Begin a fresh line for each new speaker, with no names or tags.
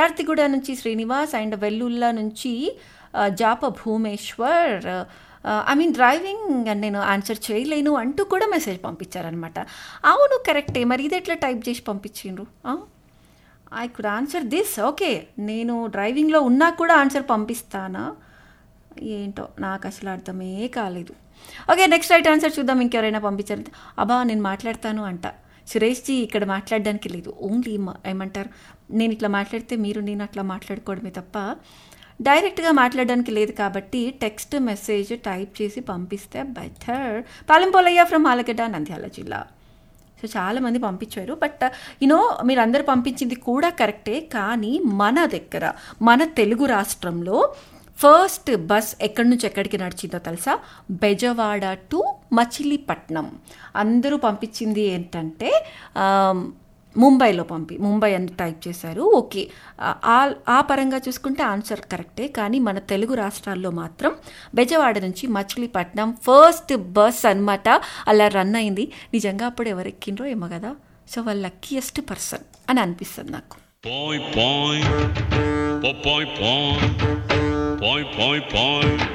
విద్యార్థిగూడ నుంచి శ్రీనివాస్ అండ్ వెల్లుల్లా నుంచి ఆ, జాప భూమేశ్వర్ ఐ మీన్ డ్రైవింగ్ అని నేను ఆన్సర్ చేయలేను అంటూ కూడా మెసేజ్ పంపించారనమాట అవును కరెక్టే మరి ఇది ఎట్లా టైప్ చేసి పంపించిండ్రు I could answer this okay నేను డ్రైవింగ్లో ఉన్నా కూడా ఆన్సర్ పంపిస్తానా ఏంటో నాకు అసలు అర్థమే కాలేదు ఓకే నెక్స్ట్ రైట్ ఆన్సర్ చూద్దాం ఇంకెవరైనా పంపించారు అబ్బా నేను మాట్లాడతాను అంట సురేష్జీ ఇక్కడ మాట్లాడడానికి లేదు ఓన్లీ ఏమంటారు నేను ఇట్లా మాట్లాడితే మీరు నేను అట్లా మాట్లాడుకోవడమే తప్ప డైరెక్ట్గా మాట్లాడడానికి లేదు కాబట్టి టెక్స్ట్ మెసేజ్ టైప్ చేసి పంపిస్తే బెటర్ పాలెంపోలయ్య ఫ్రమ్ ఆలగడ్డ నంద్యాల జిల్లా సో చాలామంది పంపించారు బట్ యూనో మీరు అందరు పంపించింది కూడా కరెక్టే కానీ మన దగ్గర మన తెలుగు రాష్ట్రంలో ఫస్ట్ బస్ ఎక్కడి నుంచి ఎక్కడికి నడిచిందో తెలుసా బెజవాడ టు మచిలీపట్నం అందరూ పంపించింది ఏంటంటే ఆమ్, ముంబైలో పంపి ముంబై అని టైప్ చేశారు ఓకే ఆ ఆ పరంగా చూసుకుంటే ఆన్సర్ కరెక్టే కానీ మన తెలుగు రాష్ట్రాల్లో మాత్రం బెజవాడ నుంచి మచిలీపట్నం ఫస్ట్ బస్ అన్నమాట అలా రన్ అయింది నిజంగా అప్పుడు ఎవరు ఎక్కిండ్రో ఏమో కదా సో వాళ్ళ లక్కీయెస్ట్ పర్సన్ అని అనిపిస్తుంది నాకు
Point, point, point, point, point, point, point.